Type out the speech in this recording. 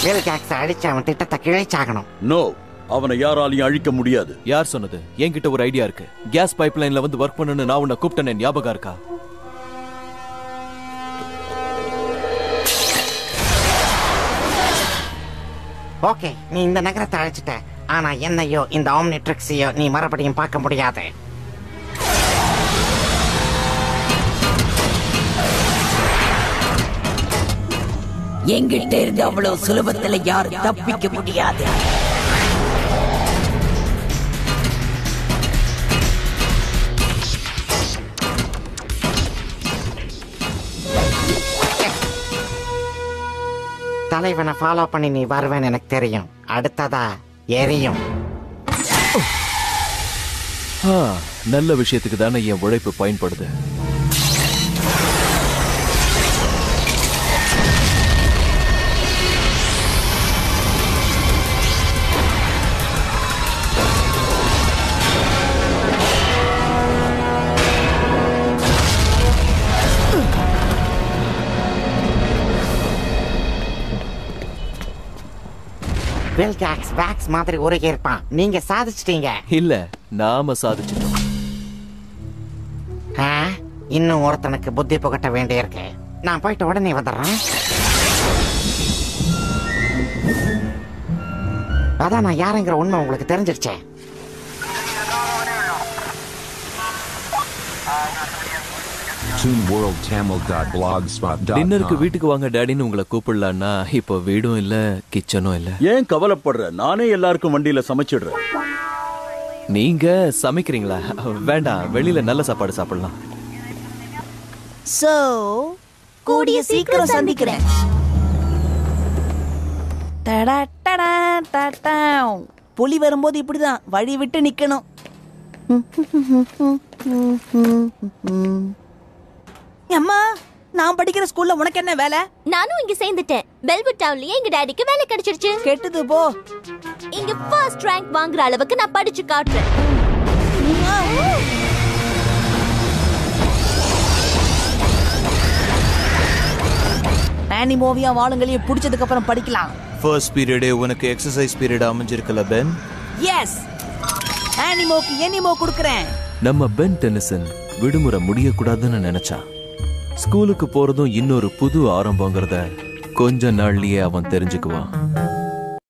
வேல் cakes அடிச்சு அவன் திட்டத்தை கிழிச்சாகணும் நோ அவனை யாராலையும் அழிக்க முடியாது யார் சொன்னது என்கிட்ட ஒரு ஐடியா இருக்கு கேஸ் பைப்லைன்ல வந்து ஒர்க் பண்ணுன்னு நான் உன்னை கூப்பிட்டேன் ஞாபகம் இருக்கா ஓகே நீ இந்த நகரத்தை அழைச்சிட்ட ஆனா என்னையோ இந்த ஆம்னிட்ரிக்ஸையோ நீ மறுபடியும் பார்க்க முடியாது எங்கிட்ட இருந்து அவ்வளவு சுலபத்துல யாரும் தப்பிக்க முடியாது தலைவனை ஃபாலோ பண்ணி நீ வருவேன்னு எனக்கு தெரியும் அடுத்ததா எரியும் ஆ, நல்ல விஷயத்துக்கு தானே என் உழைப்பு பயன்படுது வேல் கேக்ஸ் வேக்ஸ் மாதிரி உருகி இருப்பான் நீங்க சாதிச்சிட்டீங்க இல்ல நாம சாதிச்சிட்டோம் ஆ? இன்னும் ஒருத்தனுக்கு புத்தி புகட்ட வேண்டியிருக்கு நான் போயிட்டு உடனே வந்துடுறேன் அதான் நான் யாருங்கிற உண்மை உங்களுக்கு தெரிஞ்சிருச்சே ToonWorldTamil.blogspot.com டின்னருக்கு வீட்டுக்கு வாங்க டேடின்னு உங்களை கூப்பிடலான்னா இப்போ வீடும் இல்ல கிச்சனும் இல்ல ஏன் கவலைப்படுற நானே எல்லாருக்கும் வண்டியில சமைச்சிடுறேன் நீங்க சமைக்கிறீங்களா வேண்டாம் வெளியில நல்ல சாப்பாடு சாப்பிடலாம் சோ கூடிய சீக்கிரம் சந்திக்கிறேன் டடா, டடா, டடா. புலி வரும்போது இப்படிதான் வழி விட்டு நிக்கணும் அம்மா நான் படிக்கிற ஸ்கூல்ல உனக்கு என்ன வேலை நானும் இங்க சேர்ந்துட்டேன் பெல்வுட் டவுன்லயே எங்க டாடிக்கு வேலை கிடைச்சிருச்சு கெட்டது போ இங்க ஃபர்ஸ்ட் ரேங்க் வாங்குற அளவுக்கு நான் படிச்சு காட்டுறேன் ஆனிமோவியா வாளுங்களையும் பிடிச்சதுக்கு அப்புறம் படிக்கலாம் ஃபர்ஸ்ட் பீரியடே உனக்கு எக்ஸசைஸ் பீரியட் அமைஞ்சிருக்குல்ல பென் எஸ் ஆனிமோக்கு எனிமோ கொடுக்கறேன் நம்ம பென் டென்னிசன் விடுமுறை முடியக்கூடாதுன்னு நினைச்சான் ஸ்கூலுக்கு போறதும் இன்னொரு புது ஆரம்பங்கிறத கொஞ்ச நாள்லயே அவன் தெரிஞ்சுக்குவான்